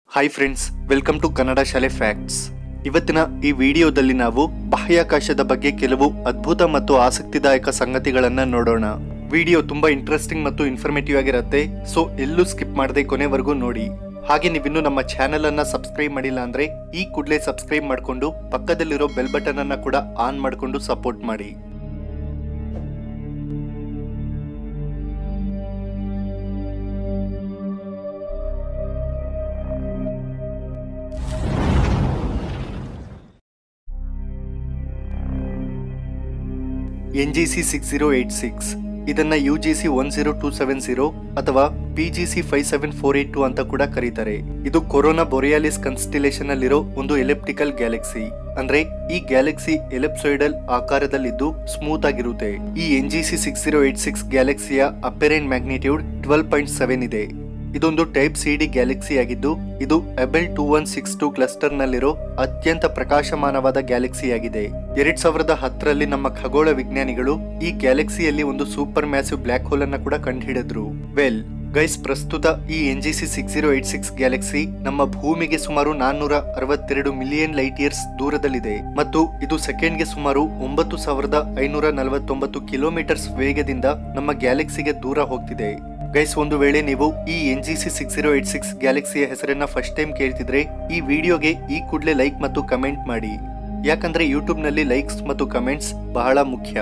hi friends welcome to Kannada ಶಾಲೆ facts ಇವತ್ತಿನ ಈ ವಿಡಿಯೋದಲ್ಲಿ ನಾವು ಬಾಹ್ಯಾಕಾಶದ ಬಗ್ಗೆ ಕೆಲವು ಅದ್ಭುತ ಮತ್ತು ಆಸಕ್ತಿದಾಯಕ ಸಂಗತಿಗಳನ್ನ ನೋಡೋಣ ವಿಡಿಯೋ ತುಂಬಾ ಇಂಟ್ರೆಸ್ಟಿಂಗ್ ಮತ್ತು ಇನ್ಫಾರ್ಮೇಟಿವ್ ಆಗಿರುತ್ತೆ ಸೊ ಎಲ್ಲೂ ಸ್ಕಿಪ್ ಮಾಡದೆ ಕೊನೆವರೆಗೂ ನೋಡಿ ಹಾಗೆ ನೀವಿನ್ನು ನಮ್ಮ ಚಾನೆಲ್ ಅನ್ನ ಸಬ್ಸ್ಕ್ರೈಬ್ ಮಾಡಿಲ್ಲ ಅಂದ್ರೆ ಈ ಕೂಡಲೇ ಸಬ್ಸ್ಕ್ರೈಬ್ ಮಾಡಿಕೊಂಡು ಪಕ್ಕದಲ್ಲಿರೋ ಬೆಲ್ ಬಟನ್ ಅನ್ನ ಕೂಡ ಆನ್ ಮಾಡಿಕೊಂಡು ಸಪೋರ್ಟ್ ಮಾಡಿ N G C six zero eight six ಇದನ್ನ U G C one zero two seven zero ಅಥವಾ P G C five seven four eight two ಅಂತ ಕೂಡ ಕರೀತಾರೆ ಇದು ಕೊರೋನಾ ಬೊರಿಯಾಲಿಸ್ ಕನ್ಸ್ಟಿಲೇಷನ್ ಅಲ್ಲಿರೋ ಒಂದು ಎಲೆಪ್ಟಿಕಲ್ ಗ್ಯಾಲಕ್ಸಿ ಅಂದ್ರೆ ಈ ಗ್ಯಾಲಕ್ಸಿ ಎಲೆಪ್ಸೋಯಿಡಲ್ ಆಕಾರದಲ್ಲಿದ್ದು ಸ್ಮೂತ್ ಆಗಿರುತ್ತೆ ಈ N G C six zero eight six ಗ್ಯಾಲಕ್ಸಿಯ apparent magnitude twelve point seven ಇದೆ ಇದೊಂದು ಟೈಪ್ ಸಿ ಡಿ ಗ್ಯಾಲಕ್ಸಿ ಆಗಿದ್ದು ಇದು Abell two one six two cluster ನಲ್ಲಿರೋ ಅತ್ಯಂತ ಪ್ರಕಾಶಮಾನವಾದ ಗ್ಯಾಲಕ್ಸಿ ಆಗಿದೆ ಎರಡ್ ಸಾವಿರದ ಹತ್ತರಲ್ಲಿ ನಮ್ಮ ಖಗೋಳ ವಿಜ್ಞಾನಿಗಳು ಈ ಗ್ಯಾಲಕ್ಸಿಯಲ್ಲಿ ಒಂದು ಸೂಪರ್ ಮ್ಯಾಸಿವ್ ಬ್ಲ್ಯಾಕ್ ಹೋಲ್ ಅನ್ನ ಕೂಡ ಕಂಡುಹಿಡಿದ್ರು ವೆಲ್ ಗೈಸ್ ಪ್ರಸ್ತುತ ಈ N G C six zero eight six galaxy ನಮ್ಮ ಭೂಮಿಗೆ ಸುಮಾರು ನಾನ್ನೂರ ಅರವತ್ತೆರಡು ಮಿಲಿಯನ್ ಲೈಟ್ ಇಯರ್ಸ್ ದೂರದಲ್ಲಿದೆ ಮತ್ತು ಇದು ಸೆಕೆಂಡ್ಗೆ ಸುಮಾರು ಒಂಬತ್ತು ಸಾವಿರದ ಐನೂರ ನಲವತ್ತೊಂಬತ್ತು ಕಿಲೋಮೀಟರ್ಸ್ ವೇಗದಿಂದ ನಮ್ಮ ಗ್ಯಾಲಕ್ಸಿಗೆ ದೂರ ಹೋಗ್ತಿದೆ ಗೈಸ್ ಒಂದು ವೇಳೆ ನೀವು ಈ N G C six zero eight six ಗ್ಯಾಲಕ್ಸಿಯ ಹೆಸರನ್ನ ಫಸ್ಟ್ ಟೈಮ್ ಕೇಳ್ತಿದ್ರೆ ಈ ವಿಡಿಯೋಗೆ ಈ ಕೂಡಲೇ ಲೈಕ್ ಮತ್ತು ಕಮೆಂಟ್ ಮಾಡಿ ಯಾಕಂದ್ರೆ ಯೂಟ್ಯೂಬ್ ನಲ್ಲಿ ಲೈಕ್ಸ್ ಮತ್ತು ಕಮೆಂಟ್ಸ್ ಬಹಳ ಮುಖ್ಯ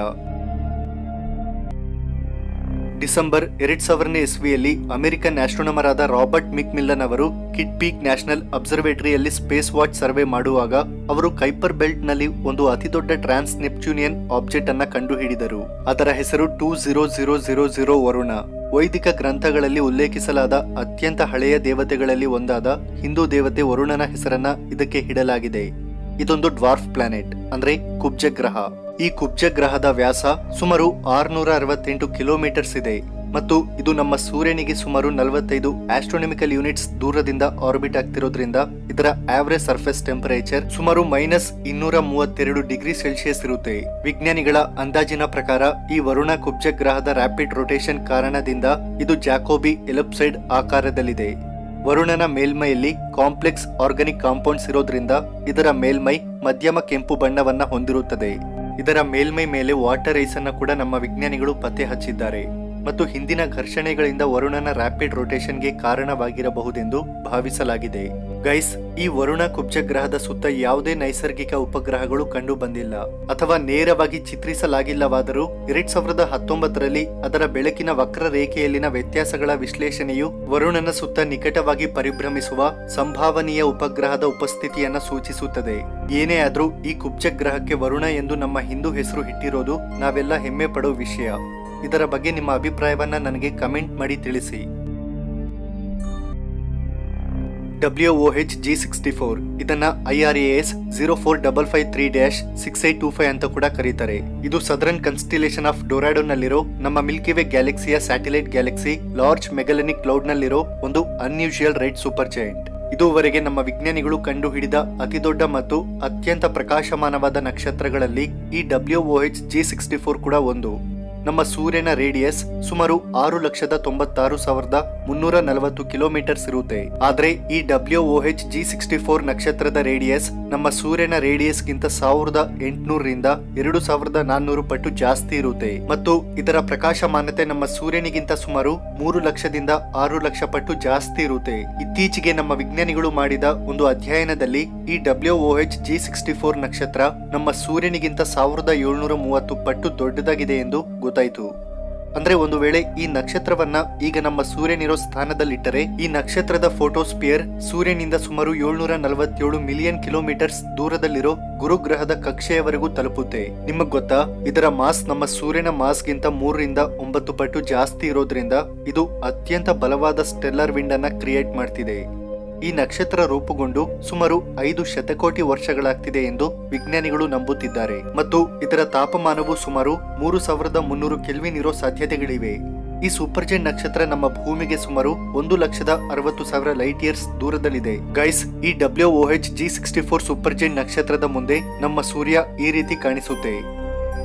ಡಿಸೆಂಬರ್ ಎರಡ್ ಸಾವಿರನೇ ಇಸ್ವಿಯಲ್ಲಿ ಅಮೆರಿಕನ್ ಆಸ್ಟ್ರೋನಮರ್ ಆದ ರಾಬರ್ಟ್ ಮಿಕ್ ಮಿಲ್ಲನ್ ಅವರು ಕಿಡ್ ಪೀಕ್ ನ್ಯಾಷನಲ್ ಅಬ್ಸರ್ವೇಟರಿಯಲ್ಲಿ ಸ್ಪೇಸ್ ವಾಚ್ ಸರ್ವೆ ಮಾಡುವಾಗ ಅವರು ಕೈಪರ್ ಬೆಲ್ಟ್ ನಲ್ಲಿ ಒಂದು ಅತಿದೊಡ್ಡ ಟ್ರಾನ್ಸ್ ನೆಪ್ಚೂನಿಯನ್ ಆಬ್ಜೆಕ್ಟ್ ಅನ್ನ ಕಂಡುಹಿಡಿದರು ಅದರ ಹೆಸರು two zero zero zero zero Varuna ವೈದಿಕ ಗ್ರಂಥಗಳಲ್ಲಿ ಉಲ್ಲೇಖಿಸಲಾದ ಅತ್ಯಂತ ಹಳೆಯ ದೇವತೆಗಳಲ್ಲಿ ಒಂದಾದ ಹಿಂದೂ ದೇವತೆ ವರುಣನ ಹೆಸರನ್ನ ಇದಕ್ಕೆ ಇಡಲಾಗಿದೆ ಇದೊಂದು ಡ್ವಾರ್ಫ್ ಪ್ಲಾನೆಟ್ ಅಂದ್ರೆ ಕುಬ್ಜ ಗ್ರಹ ಈ ಕುಬ್ಜ ಗ್ರಹದ ವ್ಯಾಸ ಸುಮಾರು ಆರ್ನೂರ ಅರವತ್ತೆಂಟು ಕಿಲೋಮೀಟರ್ಸ್ ಇದೆ ಮತ್ತು ಇದು ನಮ್ಮ ಸೂರ್ಯನಿಗೆ ಸುಮಾರು ನಲವತ್ತೈದು ಆಸ್ಟ್ರೋನಮಿಕಲ್ ಯೂನಿಟ್ಸ್ ದೂರದಿಂದ ಆರ್ಬಿಟ್ ಆಗ್ತಿರೋದ್ರಿಂದ ಇದರ ಆವರೇಜ್ ಸರ್ಫೇಸ್ ಟೆಂಪರೇಚರ್ ಸುಮಾರು ಮೈನಸ್ ಇನ್ನೂರ ಮೂವತ್ತೆರಡು ಡಿಗ್ರಿ ಸೆಲ್ಸಿಯಸ್ ಇರುತ್ತೆ ವಿಜ್ಞಾನಿಗಳ ಅಂದಾಜಿನ ಪ್ರಕಾರ ಈ ವರುಣ ಕುಬ್ಜ ಗ್ರಹದ ರ್ಯಾಪಿಡ್ ರೊಟೇಷನ್ ಕಾರಣದಿಂದ ಇದು ಜಾಕೋಬಿ ಎಲಪ್ಸೈಡ್ ಆಕಾರದಲ್ಲಿದೆ ವರುಣನ ಮೇಲ್ಮೈಯಲ್ಲಿ ಕಾಂಪ್ಲೆಕ್ಸ್ ಆರ್ಗಾನಿಕ್ ಕಾಂಪೌಂಡ್ಸ್ ಇರೋದ್ರಿಂದ ಇದರ ಮೇಲ್ಮೈ ಮಧ್ಯಮ ಕೆಂಪು ಬಣ್ಣವನ್ನ ಹೊಂದಿರುತ್ತದೆ ಇದರ ಮೇಲ್ಮೈ ಮೇಲೆ ವಾಟರ್ ಐಸ್ ಅನ್ನ ಕೂಡ ನಮ್ಮ ವಿಜ್ಞಾನಿಗಳು ಪತ್ತೆ ಹಚ್ಚಿದ್ದಾರೆ ಮತ್ತು ಹಿಂದಿನ ಘರ್ಷಣೆಗಳಿಂದ ವರುಣನ ರ್ಯಾಪಿಡ್ ರೊಟೇಷನ್ಗೆ ಕಾರಣವಾಗಿರಬಹುದೆಂದು ಭಾವಿಸಲಾಗಿದೆ ಗೈಸ್ ಈ ವರುಣ ಕುಬ್ಜ ಗ್ರಹದ ಸುತ್ತ ಯಾವುದೇ ನೈಸರ್ಗಿಕ ಉಪಗ್ರಹಗಳು ಕಂಡು ಬಂದಿಲ್ಲ ಅಥವಾ ನೇರವಾಗಿ ಚಿತ್ರಿಸಲಾಗಿಲ್ಲವಾದರೂ ಎರಡ್ ಸಾವಿರದ ಹತ್ತೊಂಬತ್ತರಲ್ಲಿ ಅದರ ಬೆಳಕಿನ ವಕ್ರ ರೇಖೆಯಲ್ಲಿನ ವ್ಯತ್ಯಾಸಗಳ ವಿಶ್ಲೇಷಣೆಯು ವರುಣನ ಸುತ್ತ ನಿಕಟವಾಗಿ ಪರಿಭ್ರಮಿಸುವ ಸಂಭಾವನೀಯ ಉಪಗ್ರಹದ ಉಪಸ್ಥಿತಿಯನ್ನ ಸೂಚಿಸುತ್ತದೆ ಏನೇ ಆದ್ರೂ ಈ ಕುಬ್ಜ ಗ್ರಹಕ್ಕೆ ವರುಣ ಎಂದು ನಮ್ಮ ಹಿಂದೂ ಹೆಸರು ಇಟ್ಟಿರೋದು ನಾವೆಲ್ಲ ಹೆಮ್ಮೆ ಪಡೋ ವಿಷಯ ಇದರ ಬಗ್ಗೆ ನಿಮ್ಮ ಅಭಿಪ್ರಾಯವನ್ನ ನನಗೆ ಕಮೆಂಟ್ ಮಾಡಿ ತಿಳಿಸಿ W O H G sixty four ಇದನ್ನ I R S zero four double five three dash six eight two five ಅಂತ ಕೂಡ ಕರೀತಾರೆ ಇದು ಸದರನ್ ಕನ್ಸ್ಟಿಲೇಷನ್ ಆಫ್ ಡೊರಾಡೋ ನಲ್ಲಿರೋ ನಮ್ಮ ಮಿಲ್ಕಿವೇ ಗ್ಯಾಲಕ್ಸಿಯ satellite galaxy large Magellanic cloud ನಲ್ಲಿರೋ ಒಂದು ಅನ್ಯೂಶುಯಲ್ ರೆಡ್ ಸೂಪರ್ ಜೈಂಟ್ ಇದುವರೆಗೆ ನಮ್ಮ ವಿಜ್ಞಾನಿಗಳು ಕಂಡುಹಿಡಿದ ಅತಿದೊಡ್ಡ ಮತ್ತು ಅತ್ಯಂತ ಪ್ರಕಾಶಮಾನವಾದ ನಕ್ಷತ್ರಗಳಲ್ಲಿ ಈ W O H G sixty four ಕೂಡ ಒಂದು ನಮ್ಮ ಸೂರ್ಯನ ರೇಡಿಯಸ್ ಸುಮಾರು ಆರು ಲಕ್ಷದ ತೊಂಬತ್ತಾರು ಸಾವಿರದ ಮುನ್ನೂರ ನಲವತ್ತು ಕಿಲೋಮೀಟರ್ಸ್ ಇರುತ್ತೆ ಆದ್ರೆ ಈ W O H G sixty four ನಕ್ಷತ್ರದ ರೇಡಿಯಸ್ ನಮ್ಮ ಸೂರ್ಯನ ರೇಡಿಯಸ್ ಗಿಂತ ಸಾವಿರದ ಎಂಟುನೂರರಿಂದ ಎರಡು ಸಾವಿರದ ನಾನ್ನೂರು ಪಟ್ಟು ಜಾಸ್ತಿ ಇರುತ್ತೆ ಮತ್ತು ಇದರ ಪ್ರಕಾಶಮಾನತೆ ನಮ್ಮ ಸೂರ್ಯನಿಗಿಂತ ಸುಮಾರು ಮೂರು ಲಕ್ಷದಿಂದ ಆರು ಲಕ್ಷ ಪಟ್ಟು ಜಾಸ್ತಿ ಇರುತ್ತೆ ಇತ್ತೀಚೆಗೆ ನಮ್ಮ ವಿಜ್ಞಾನಿಗಳು ಮಾಡಿದ ಒಂದು ಅಧ್ಯಯನದಲ್ಲಿ ಈ W O H G sixty four ನಕ್ಷತ್ರ ನಮ್ಮ ಸೂರ್ಯನಿಗಿಂತ ಸಾವಿರದ ಏಳ್ನೂರ ಮೂವತ್ತು ಪಟ್ಟು ದೊಡ್ಡದಾಗಿದೆ ಎಂದು ಗೊತ್ತಾಯಿತು ಅಂದ್ರೆ ಒಂದು ವೇಳೆ ಈ ನಕ್ಷತ್ರವನ್ನ ಈಗ ನಮ್ಮ ಸೂರ್ಯನಿರೋ ಸ್ಥಾನದಲ್ಲಿಟ್ಟರೆ ಈ ನಕ್ಷತ್ರದ ಫೋಟೋಸ್ಪಿಯರ್ ಸೂರ್ಯನಿಂದ ಸುಮಾರು ಏಳ್ನೂರ ನಲವತ್ತೇಳು ಮಿಲಿಯನ್ ಕಿಲೋಮೀಟರ್ಸ್ ದೂರದಲ್ಲಿರೋ ಗುರುಗ್ರಹದ ಕಕ್ಷೆಯವರೆಗೂ ತಲುಪುತ್ತೆ ನಿಮಗ್ ಗೊತ್ತಾ ಇದರ ಮಾಸ್ ನಮ್ಮ ಸೂರ್ಯನ ಮಾಸ್ಗಿಂತ ಮೂರರಿಂದ ಒಂಬತ್ತು ಪಟ್ಟು ಜಾಸ್ತಿ ಇರೋದ್ರಿಂದ ಇದು ಅತ್ಯಂತ ಬಲವಾದ ಸ್ಟೆಲ್ಲರ್ ವಿಂಡ್ ಅನ್ನ ಕ್ರಿಯೇಟ್ ಮಾಡ್ತಿದೆ ಈ ನಕ್ಷತ್ರ ರೂಪುಗೊಂಡು ಸುಮಾರು ಐದು ಶತಕೋಟಿ ವರ್ಷಗಳಾಗ್ತಿದೆ ಎಂದು ವಿಜ್ಞಾನಿಗಳು ನಂಬುತ್ತಿದ್ದಾರೆ ಮತ್ತು ಇದರ ತಾಪಮಾನವು ಸುಮಾರು ಮೂರು ಸಾವಿರದ ಮುನ್ನೂರು ಕೆಲ್ವಿನ್ ಇರೋ ಸಾಧ್ಯತೆಗಳಿವೆ ಈ ಸೂಪರ್ಜೆಂಟ್ ನಕ್ಷತ್ರ ನಮ್ಮ ಭೂಮಿಗೆ ಸುಮಾರು ಒಂದು ಲಕ್ಷದ ಅರವತ್ತು ಸಾವಿರ ಲೈಟ್ ಇಯರ್ಸ್ ದೂರದಲ್ಲಿದೆ ಗೈಸ್ ಈ W O H G sixty four supergiant ನಕ್ಷತ್ರದ ಮುಂದೆ ನಮ್ಮ ಸೂರ್ಯ ಈ ರೀತಿ ಕಾಣಿಸುತ್ತೆ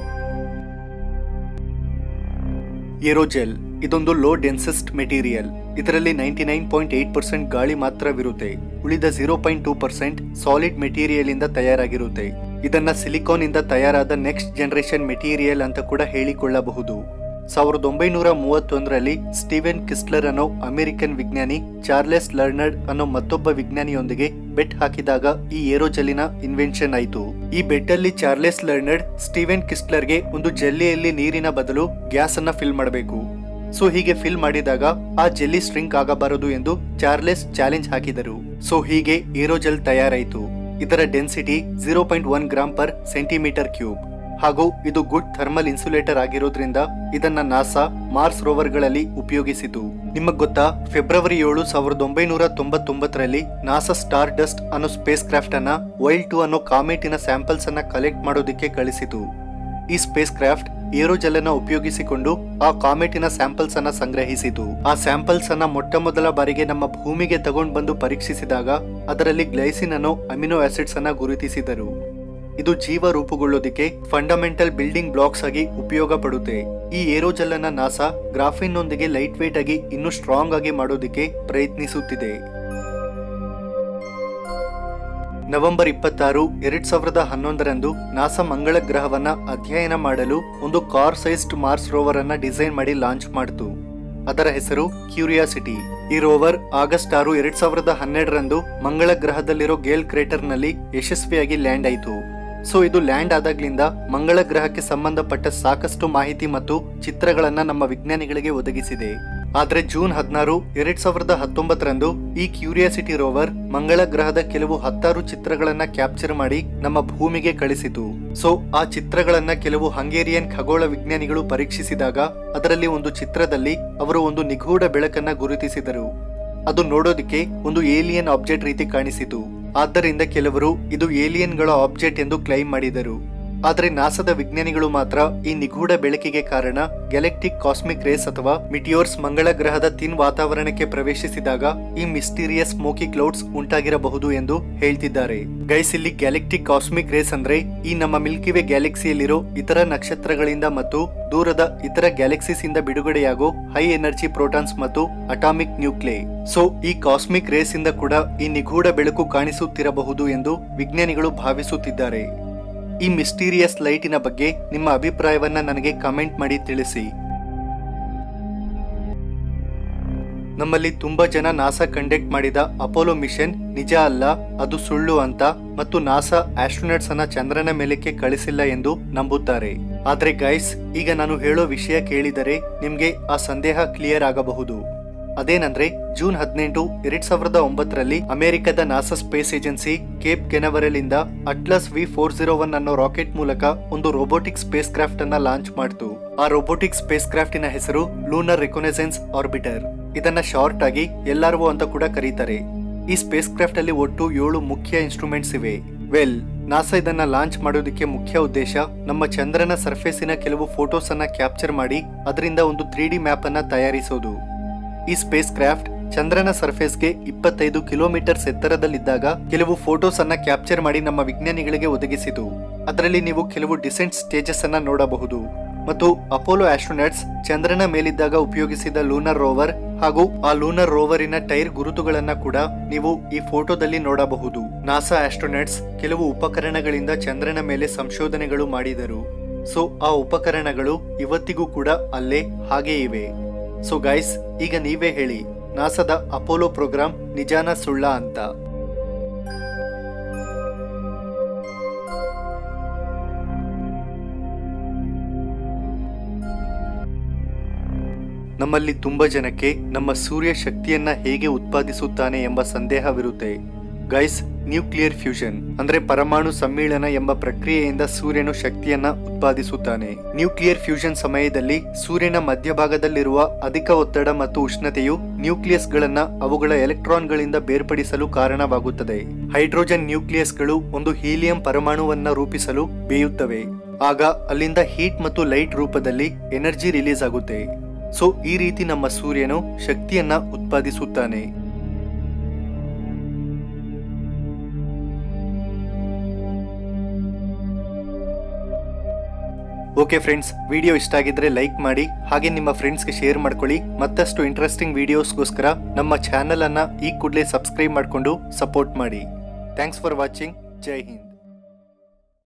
ಏರೋಜೆಲ್ ಇದೊಂದು ಲೋ ಡೆನ್ಸೆಸ್ಟ್ ಮೆಟೀರಿಯಲ್ ಇದರಲ್ಲಿ ninety nine point eight percent ಗಾಳಿ ಮಾತ್ರವಿರುತ್ತೆ ಉಳಿದ zero point two percent solid material ಇಂದ ತಯಾರಾಗಿರುತ್ತೆ ಇದನ್ನ ಸಿಲಿಕಾನ್ ಇಂದ ತಯಾರಾದ ನೆಕ್ಸ್ಟ್ ಜನರೇಷನ್ ಮೆಟೀರಿಯಲ್ ಅಂತ ಕೂಡ ಹೇಳಿಕೊಳ್ಳಬಹುದು ಸಾವಿರದ ಒಂಬೈನೂರ ಮೂವತ್ತೊಂದರಲ್ಲಿ ಸ್ಟೀವೆನ್ ಕಿಸ್ಲರ್ ಅನ್ನೋ ಅಮೆರಿಕನ್ ವಿಜ್ಞಾನಿ ಚಾರ್ಲೆಸ್ ಲರ್ನರ್ಡ್ ಅನ್ನೋ ಮತ್ತೊಬ್ಬ ವಿಜ್ಞಾನಿಯೊಂದಿಗೆ ಬೆಟ್ ಹಾಕಿದಾಗ ಈ ಏರೋಜೆಲ್ಲಿನ ಇನ್ವೆನ್ಷನ್ ಆಯಿತು ಈ ಬೆಟ್ ಅಲ್ಲಿ ಚಾರ್ಲೆಸ್ ಲರ್ನರ್ಡ್ ಸ್ಟೀವೆನ್ ಕಿಸ್ಲರ್ಗೆ ಒಂದು ಜೆಲ್ಲಿಯಲ್ಲಿ ನೀರಿನ ಬದಲು ಗ್ಯಾಸ್ ಅನ್ನ ಫಿಲ್ ಮಾಡಬೇಕು ಸೊ ಹೀಗೆ ಫಿಲ್ ಮಾಡಿದಾಗ ಆ ಜೆಲ್ಲಿ ಸ್ಟ್ರಿಂಕ್ ಆಗಬಾರದು ಎಂದು ಚಾರ್ಲೆಸ್ ಚಾಲೆಂಜ್ ಹಾಕಿದರು ಸೊ ಹೀಗೆ ಏರೋಜೆಲ್ ತಯಾರಾಯಿತು ಇದರ density zero point one gram per centimetre cube ಹಾಗೂ ಇದು ಗುಡ್ ಥರ್ಮಲ್ ಇನ್ಸುಲೇಟರ್ ಆಗಿರೋದ್ರಿಂದ ಇದನ್ನ ನಾಸಾ ಮಾರ್ಸ್ ರೋವರ್ಗಳಲ್ಲಿ ಉಪಯೋಗಿಸಿತು ನಿಮಗ್ ಗೊತ್ತಾ ಫೆಬ್ರವರಿ ಏಳು ಸಾವಿರದ ಒಂಬೈನೂರ ತೊಂಬತ್ತೊಂಬತ್ತರಲ್ಲಿ ನಾಸಾ ಸ್ಟಾರ್ ಡಸ್ಟ್ ಅನ್ನೋ ಸ್ಪೇಸ್ ಕ್ರಾಫ್ಟ್ ಅನ್ನ ವೈಲ್ಡ್ ಟು ಅನ್ನೋ ಕಾಮೆಟಿನ ಸ್ಯಾಂಪಲ್ಸ್ ಅನ್ನ ಕಲೆಕ್ಟ್ ಮಾಡೋದಕ್ಕೆ ಕಳಿಸಿತು ಈ ಸ್ಪೇಸ್ ಕ್ರಾಫ್ಟ್ ಏರೋಜೆಲ್ ಅನ್ನ ಉಪಯೋಗಿಸಿಕೊಂಡು ಆ ಕಾಮೆಟಿನ ಸ್ಯಾಂಪಲ್ಸ್ ಅನ್ನ ಸಂಗ್ರಹಿಸಿತು ಆ ಸ್ಯಾಂಪಲ್ಸ್ ಅನ್ನ ಮೊಟ್ಟ ಮೊದಲ ಬಾರಿಗೆ ನಮ್ಮ ಭೂಮಿಗೆ ತಗೊಂಡು ಬಂದು ಪರೀಕ್ಷಿಸಿದಾಗ ಅದರಲ್ಲಿ ಗ್ಲೈಸಿನ್ ಅನ್ನೋ ಅಮಿನೋ ಆಸಿಡ್ಸ್ ಅನ್ನ ಗುರುತಿಸಿದರು ಇದು ಜೀವ ರೂಪುಗೊಳ್ಳೋದಿಕ್ಕೆ ಫಂಡಮೆಂಟಲ್ ಬಿಲ್ಡಿಂಗ್ ಬ್ಲಾಕ್ಸ್ ಆಗಿ ಉಪಯೋಗ ಪಡುತ್ತೆ ಈ ಏರೋಜೆಲ್ ಅನ್ನ ನಾಸಾ ಗ್ರಾಫಿನ್ ನೊಂದಿಗೆ ಲೈಟ್ ವೇಟ್ ಆಗಿ ಇನ್ನೂ ಸ್ಟ್ರಾಂಗ್ ಆಗಿ ಮಾಡೋದಿಕ್ಕೆ ಪ್ರಯತ್ನಿಸುತ್ತಿದೆ ನವೆಂಬರ್ ಇಪ್ಪತ್ತಾರು ಎರಡ್ ಸಾವಿರದ ಹನ್ನೊಂದರಂದು ನಾಸಾ ಮಂಗಳ ಗ್ರಹವನ್ನ ಅಧ್ಯಯನ ಮಾಡಲು ಒಂದು ಕಾರ್ ಸೈಜ್ಡ್ ಮಾರ್ಸ್ ರೋವರ್ ಅನ್ನ ಡಿಸೈನ್ ಮಾಡಿ ಲಾಂಚ್ ಮಾಡಿತು ಅದರ ಹೆಸರು ಕ್ಯೂರಿಯಾಸಿಟಿ ಈ ರೋವರ್ ಆಗಸ್ಟ್ ಆರು ಎರಡ್ ಸಾವಿರದ ಹನ್ನೆರಡರಂದು ಮಂಗಳ ಗ್ರಹದಲ್ಲಿರೋ ಗೇಲ್ ಕ್ರೇಟರ್ ನಲ್ಲಿ ಯಶಸ್ವಿಯಾಗಿ ಲ್ಯಾಂಡ್ ಆಯಿತು ಸೊ ಇದು ಲ್ಯಾಂಡ್ ಆದಾಗ್ಲಿಂದ ಮಂಗಳ ಗ್ರಹಕ್ಕೆ ಸಂಬಂಧಪಟ್ಟ ಸಾಕಷ್ಟು ಮಾಹಿತಿ ಮತ್ತು ಚಿತ್ರಗಳನ್ನ ನಮ್ಮ ವಿಜ್ಞಾನಿಗಳಿಗೆ ಒದಗಿಸಿದೆ ಆದ್ರೆ ಜೂನ್ ಹದಿನಾರು ಎರಡ್ ಸಾವಿರದ ಹತ್ತೊಂಬತ್ತರಂದು ಈ ಕ್ಯೂರಿಯಾಸಿಟಿ ರೋವರ್ ಮಂಗಳ ಗ್ರಹದ ಕೆಲವು ಹತ್ತಾರು ಚಿತ್ರಗಳನ್ನ ಕ್ಯಾಪ್ಚರ್ ಮಾಡಿ ನಮ್ಮ ಭೂಮಿಗೆ ಕಳಿಸಿತು ಸೊ ಆ ಚಿತ್ರಗಳನ್ನ ಕೆಲವು ಹಂಗೇರಿಯನ್ ಖಗೋಳ ವಿಜ್ಞಾನಿಗಳು ಪರೀಕ್ಷಿಸಿದಾಗ ಅದರಲ್ಲಿ ಒಂದು ಚಿತ್ರದಲ್ಲಿ ಅವರು ಒಂದು ನಿಗೂಢ ಬೆಳಕನ್ನ ಗುರುತಿಸಿದರು ಅದು ನೋಡೋದಿಕ್ಕೆ ಒಂದು ಏಲಿಯನ್ ಆಬ್ಜೆಕ್ಟ್ ರೀತಿ ಕಾಣಿಸಿತು ಆದ್ದರಿಂದ ಕೆಲವರು ಇದು ಏಲಿಯನ್ಗಳ ಆಬ್ಜೆಕ್ಟ್ ಎಂದು ಕ್ಲೈಮ್ ಮಾಡಿದರು ಆದರೆ ನಾಸದ ವಿಜ್ಞಾನಿಗಳು ಮಾತ್ರ ಈ ನಿಗೂಢ ಬೆಳಕಿಗೆ ಕಾರಣ ಗ್ಯಾಲೆಕ್ಟಿಕ್ ಕಾಸ್ಮಿಕ್ ರೇಸ್ ಅಥವಾ ಮಿಟಿಯೋರ್ಸ್ ಮಂಗಳ ಗ್ರಹದ ತಿನ್ ವಾತಾವರಣಕ್ಕೆ ಪ್ರವೇಶಿಸಿದಾಗ ಈ ಮಿಸ್ಟೀರಿಯಸ್ ಸ್ಮೋಕಿ ಕ್ಲೌಡ್ಸ್ ಉಂಟಾಗಿರಬಹುದು ಎಂದು ಹೇಳ್ತಿದ್ದಾರೆ ಗೈಸ್ ಇಲ್ಲಿ ಗ್ಯಾಲೆಕ್ಟಿಕ್ ಕಾಸ್ಮಿಕ್ ರೇಸ್ ಅಂದ್ರೆ ಈ ನಮ್ಮ ಮಿಲ್ಕಿವೆ ಗ್ಯಾಲಕ್ಸಿಯಲ್ಲಿರೋ ಇತರ ನಕ್ಷತ್ರಗಳಿಂದ ಮತ್ತು ದೂರದ ಇತರ ಗ್ಯಾಲಕ್ಸಿಸ್ ಇಂದ ಬಿಡುಗಡೆಯಾಗೋ ಹೈ ಎನರ್ಜಿ ಪ್ರೋಟಾನ್ಸ್ ಮತ್ತು ಅಟಾಮಿಕ್ ನ್ಯೂಕ್ಲೇ ಸೊ ಈ ಕಾಸ್ಮಿಕ್ ರೇಸ್ ಇಂದ ಕೂಡ ಈ ನಿಗೂಢ ಬೆಳಕು ಕಾಣಿಸುತ್ತಿರಬಹುದು ಎಂದು ವಿಜ್ಞಾನಿಗಳು ಭಾವಿಸುತ್ತಿದ್ದಾರೆ ಈ ಮಿಸ್ಟೀರಿಯಸ್ ಲೈಟಿನ ಬಗ್ಗೆ ನಿಮ್ಮ ಅಭಿಪ್ರಾಯವನ್ನ ನನಗೆ ಕಮೆಂಟ್ ಮಾಡಿ ತಿಳಿಸಿ ನಮ್ಮಲ್ಲಿ ತುಂಬಾ ಜನ ನಾಸಾ ಕಂಡಕ್ಟ್ ಮಾಡಿದ ಅಪೋಲೋ ಮಿಷನ್ ನಿಜ ಅಲ್ಲ ಅದು ಸುಳ್ಳು ಅಂತ ಮತ್ತು ನಾಸಾ ಆಸ್ಟ್ರೋನಟ್ಸ್ ಅನ್ನ ಚಂದ್ರನ ಮೇಲಕ್ಕೆ ಕಳಿಸಿಲ್ಲ ಎಂದು ನಂಬುತ್ತಾರೆ ಆದ್ರೆ ಗೈಸ್ ಈಗ ನಾನು ಹೇಳೋ ವಿಷಯ ಕೇಳಿದರೆ ನಿಮ್ಗೆ ಆ ಸಂದೇಹ ಕ್ಲಿಯರ್ ಆಗಬಹುದು ಅದೇನಂದ್ರೆ ಜೂನ್ ಹದಿನೆಂಟು ಎರಡ್ ಸಾವಿರದ ಒಂಬತ್ತರಲ್ಲಿ ಅಮೆರಿಕದ NASA space agency Cape Canaveral ಇಂದ Atlas V four zero one ಅನ್ನೋ ರಾಕೆಟ್ ಮೂಲಕ ಒಂದು ರೋಬೋಟಿಕ್ ಸ್ಪೇಸ್ ಕ್ರಾಫ್ಟ್ ಅನ್ನ ಲಾಂಚ್ ಮಾಡಿತು ಆ ರೋಬೋಟಿಕ್ ಸ್ಪೇಸ್ ಕ್ರಾಫ್ಟಿನ ಹೆಸರು ಲೂನರ್ ರೆಕೊನೆಸೆನ್ಸ್ ಆರ್ಬಿಟರ್ ಇದನ್ನ ಶಾರ್ಟ್ ಆಗಿ ಎಲ್ಲಾರ್ವೋ ಅಂತ ಕೂಡ ಕರೀತಾರೆ ಈ ಸ್ಪೇಸ್ ಕ್ರಾಫ್ಟ್ ಅಲ್ಲಿ ಒಟ್ಟು ಏಳು ಮುಖ್ಯ ಇನ್ಸ್ಟ್ರೂಮೆಂಟ್ಸ್ ಇವೆ ವೆಲ್ ನಾಸಾ ಇದನ್ನ ಲಾಂಚ್ ಮಾಡೋದಕ್ಕೆ ಮುಖ್ಯ ಉದ್ದೇಶ ನಮ್ಮ ಚಂದ್ರನ ಸರ್ಫೇಸಿನ ಕೆಲವು ಫೋಟೋಸ್ ಅನ್ನ ಕ್ಯಾಪ್ಚರ್ ಮಾಡಿ ಅದರಿಂದ ಒಂದು ತ್ರೀ ಡಿ ಮ್ಯಾಪ್ ಅನ್ನ ತಯಾರಿಸೋದು ಈ ಸ್ಪೇಸ್ ಕ್ರಾಫ್ಟ್ ಚಂದ್ರನ ಸರ್ಫೇಸ್ಗೆ ಇಪ್ಪತ್ತೈದು ಕಿಲೋಮೀಟರ್ಸ್ ಎತ್ತರದಲ್ಲಿದ್ದಾಗ ಕೆಲವು ಫೋಟೋಸ್ ಅನ್ನ ಕ್ಯಾಪ್ಚರ್ ಮಾಡಿ ನಮ್ಮ ವಿಜ್ಞಾನಿಗಳಿಗೆ ಒದಗಿಸಿತು ಅದರಲ್ಲಿ ನೀವು ಕೆಲವು ಡಿಸೆಂಟ್ ಸ್ಟೇಜಸ್ ಅನ್ನ ನೋಡಬಹುದು ಮತ್ತು ಅಪೋಲೋ ಆಸ್ಟ್ರೋನಟ್ಸ್ ಚಂದ್ರನ ಮೇಲಿದ್ದಾಗ ಉಪಯೋಗಿಸಿದ ಲೂನರ್ ರೋವರ್ ಹಾಗೂ ಆ ಲೂನರ್ ರೋವರಿನ ಟೈರ್ ಗುರುತುಗಳನ್ನ ಕೂಡ ನೀವು ಈ ಫೋಟೋದಲ್ಲಿ ನೋಡಬಹುದು ನಾಸಾ ಆಸ್ಟ್ರೋನಟ್ಸ್ ಕೆಲವು ಉಪಕರಣಗಳಿಂದ ಚಂದ್ರನ ಮೇಲೆ ಸಂಶೋಧನೆಗಳು ಮಾಡಿದರು ಸೊ ಆ ಉಪಕರಣಗಳು ಇವತ್ತಿಗೂ ಕೂಡ ಅಲ್ಲೇ ಹಾಗೇ ಇವೆ ಸೊ ಗೈಸ್ ಈಗ ನೀವೇ ಹೇಳಿ ನಾಸಾದ ಅಪೋಲೋ ಪ್ರೋಗ್ರಾಂ ನಿಜಾನ ಸುಳ್ಳ ಅಂತ ನಮ್ಮಲ್ಲಿ ತುಂಬ ಜನಕ್ಕೆ ನಮ್ಮ ಸೂರ್ಯ ಶಕ್ತಿಯನ್ನ ಹೇಗೆ ಉತ್ಪಾದಿಸುತ್ತಾನೆ ಎಂಬ ಸಂದೇಹವಿರುತ್ತೆ ಗೈಸ್ ನ್ಯೂಕ್ಲಿಯರ್ ಫ್ಯೂಷನ್ ಅಂದ್ರೆ ಪರಮಾಣು ಸಮ್ಮಿಳನ ಎಂಬ ಪ್ರಕ್ರಿಯೆಯಿಂದ ಸೂರ್ಯನು ಶಕ್ತಿಯನ್ನ ಉತ್ಪಾದಿಸುತ್ತಾನೆ ನ್ಯೂಕ್ಲಿಯರ್ ಫ್ಯೂಷನ್ ಸಮಯದಲ್ಲಿ ಸೂರ್ಯನ ಮಧ್ಯಭಾಗದಲ್ಲಿರುವ ಅಧಿಕ ಒತ್ತಡ ಮತ್ತು ಉಷ್ಣತೆಯು ನ್ಯೂಕ್ಲಿಯಸ್ಗಳನ್ನ ಅವುಗಳ ಎಲೆಕ್ಟ್ರಾನ್ಗಳಿಂದ ಬೇರ್ಪಡಿಸಲು ಕಾರಣವಾಗುತ್ತದೆ ಹೈಡ್ರೋಜನ್ ನ್ಯೂಕ್ಲಿಯಸ್ಗಳು ಒಂದು ಹೀಲಿಯಂ ಪರಮಾಣುವನ್ನ ರೂಪಿಸಲು ಬೇಯುತ್ತವೆ ಆಗ ಅಲ್ಲಿಂದ ಹೀಟ್ ಮತ್ತು ಲೈಟ್ ರೂಪದಲ್ಲಿ ಎನರ್ಜಿ ರಿಲೀಸ್ ಆಗುತ್ತೆ ಸೊ ಈ ರೀತಿ ನಮ್ಮ ಸೂರ್ಯನು ಶಕ್ತಿಯನ್ನ ಉತ್ಪಾದಿಸುತ್ತಾನೆ ಓಕೆ ಫ್ರೆಂಡ್ಸ್ ವಿಡಿಯೋ ಇಷ್ಟ ಆಗಿದ್ರೆ ಲೈಕ್ ಮಾಡಿ ಹಾಗೆ ನಿಮ್ಮ ಫ್ರೆಂಡ್ಸ್ಗೆ ಶೇರ್ ಮಾಡ್ಕೊಳ್ಳಿ ಮತ್ತಷ್ಟು ಇಂಟ್ರೆಸ್ಟಿಂಗ್ ವಿಡಿಯೋಸ್ಗೋಸ್ಕರ ನಮ್ಮ ಚಾನಲ್ ಅನ್ನ ಈ ಕೂಡಲೇ ಸಬ್ಸ್ಕ್ರೈಬ್ ಮಾಡಿಕೊಂಡು ಸಪೋರ್ಟ್ ಮಾಡಿ thanks for watching Jai Hind